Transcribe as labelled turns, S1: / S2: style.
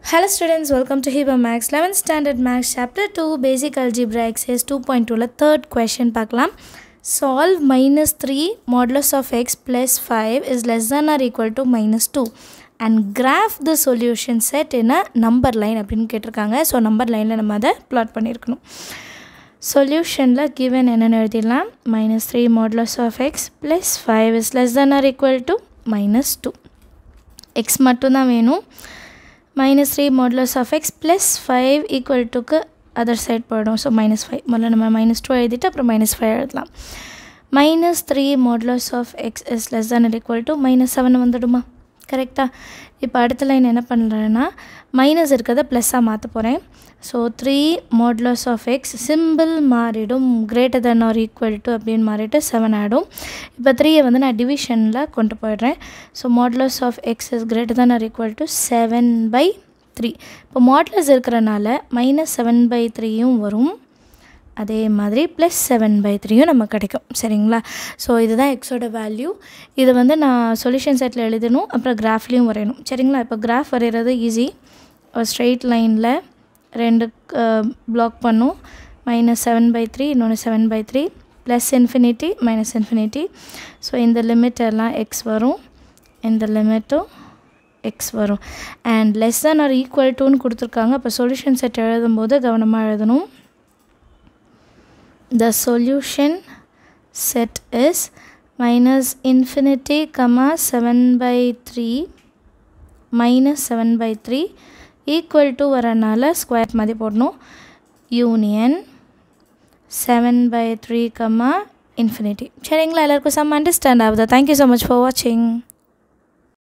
S1: Hello students, welcome to Hiba Max 11th Standard Max Chapter 2 Basic Algebra Exercise 2.2ல third question பார்க்கலாம் Solve minus 3 modulus of x plus 5 is less than or equal to minus 2 and graph the solution set in a number line அப்படின்னு கேட்டிருக்காங்க so number லைனில் நம்ம அதை plot பண்ணியிருக்கணும் சொல்யூஷனில் given என்னென்னு எழுதிடலாம் minus three modulus of x plus five is less than or equal to minus two x மட்டும்தான் வேணும் minus three modulus of x plus five equal டுக்கு அதர் சைட் போயிடும் ஸோ மைனஸ் ஃபைவ் முதல்ல நம்ம minus two எழுதிட்டு அப்புறம் minus five எழுதலாம் minus three modulus of x is less than or equal to minus seven வந்துடுமா கரெக்டாக இப்போ அடுத்த லைன் என்ன பண்ணுறேன்னா மைனஸ் இருக்கிறத ப்ளஸ்ஸாக மாற்ற போகிறேன் so three modulus of x simple மாறிடும் greater than or equal to அப்படின்னு மாறிட்டு செவன் ஆகிடும் இப்போ த்ரீயை வந்து நான் டிவிஷனில் கொண்டு போயிடுறேன் so modulus of x is greater than or equal to seven by three இப்போ மாடலஸ் இருக்கிறனால மைனஸ் செவன் பை த்ரீயும் வரும் அதே மாதிரி ப்ளஸ் செவன் பை த்ரீயும் நமக்கு கிடைக்கும் சரிங்களா ஸோ இதுதான் எக்ஸோட வேல்யூ இது வந்து நான் சொல்யூஷன் செட்டில் எழுதணும் அப்புறம் கிராஃப்லேயும் வரையணும் சரிங்களா இப்போ கிராஃப் வரைகிறது ஈஸி ஒரு ஸ்ட்ரெயிட் லைனில் ரெண்டு பிளாக் பண்ணும் மைனஸ் செவன் பை த்ரீ இன்னொன்று seven by three plus infinity minus infinity so இந்த லிமிட் எல்லாம் எக்ஸ் வரும் இந்த லிமிட்டும் எக்ஸ் வரும் and less than or equal டுன்னு கொடுத்துருக்காங்க அப்போ சொல்யூஷன் செட் எழுதும்போது கவனமாக எழுதணும் the solution set is minus infinity comma 7 by 3 minus 7 by 3 equal to வரனால ஸ்கொயர் மாதிரி போடணும் union seven by three comma infinity சரிங்களா எல்லாருக்கும் சம் அண்டர்ஸ்டாண்ட் ஆகுதா தேங்க்யூ ஸோ மச் ஃபார் வாட்சிங்